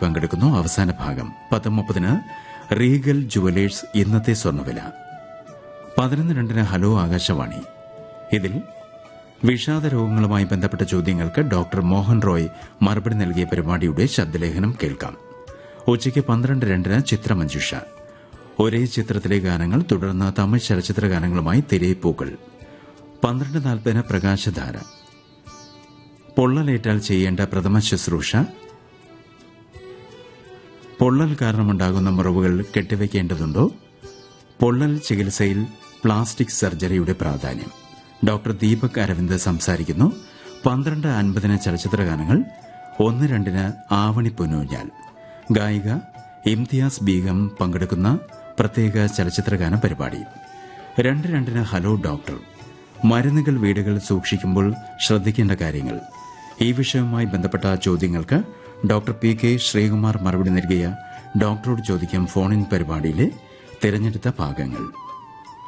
പങ്കെടുക്കുന്നു അവസാന ഭാഗം പത്ത് മുപ്പതിന് റീഗൽ ജുവലേഴ്സ് ഇന്നത്തെ സ്വർണ്ണവില പതിനൊന്ന് രണ്ടിന് ഹലോ ആകാശവാണി ഇതിൽ വിഷാദ രോഗങ്ങളുമായി ബന്ധപ്പെട്ട ചോദ്യങ്ങൾക്ക് ഡോക്ടർ മോഹൻ റോയ് മറുപടി നൽകിയ പരിപാടിയുടെ ശബ്ദലേഖനം കേൾക്കാം ഉച്ചയ്ക്ക് പന്ത്രണ്ട് രണ്ടിന് ചിത്രമഞ്ജുഷ ഒരേ ചിത്രത്തിലെ ഗാനങ്ങൾ തുടർന്ന് തമിഴ് ചലച്ചിത്ര ഗാനങ്ങളുമായി തിരയിപ്പൂക്കൾ പന്ത്രണ്ട് നാൽപ്പതിന് പ്രകാശധാര പൊള്ളലേറ്റാൽ ചെയ്യേണ്ട പ്രഥമ ശുശ്രൂഷ പൊള്ളൽ കാരണമുണ്ടാകുന്ന മുറിവുകൾ കെട്ടിവെക്കേണ്ടതുണ്ടോ പൊള്ളൽ ചികിത്സയിൽ പ്ലാസ്റ്റിക് സർജറിയുടെ പ്രാധാന്യം ഡോക്ടർ ദീപക് അരവിന്ദ് സംസാരിക്കുന്നു പന്ത്രണ്ട് അൻപതിന് ചലച്ചിത്ര ഗാനങ്ങൾ ഒന്ന് രണ്ടിന് ആവണി പൊന്നൂഞ്ഞാൽ ഗായിക ഇംതിയാസ് ബീഗം പങ്കെടുക്കുന്ന പ്രത്യേക ചലച്ചിത്രഗാന പരിപാടി രണ്ട് രണ്ടിന് ഹലോ ഡോക്ടർ മരുന്നുകൾ വീടുകൾ സൂക്ഷിക്കുമ്പോൾ ശ്രദ്ധിക്കേണ്ട കാര്യങ്ങൾ ഈ വിഷയവുമായി ബന്ധപ്പെട്ട ചോദ്യങ്ങൾക്ക് ഡോക്ടർ പി കെ ശ്രീകുമാർ മറുപടി നൽകിയ ഡോക്ടറോട് ചോദിക്കാം ഫോണിൻ പരിപാടിയിലെ തിരഞ്ഞെടുത്ത ഭാഗങ്ങൾ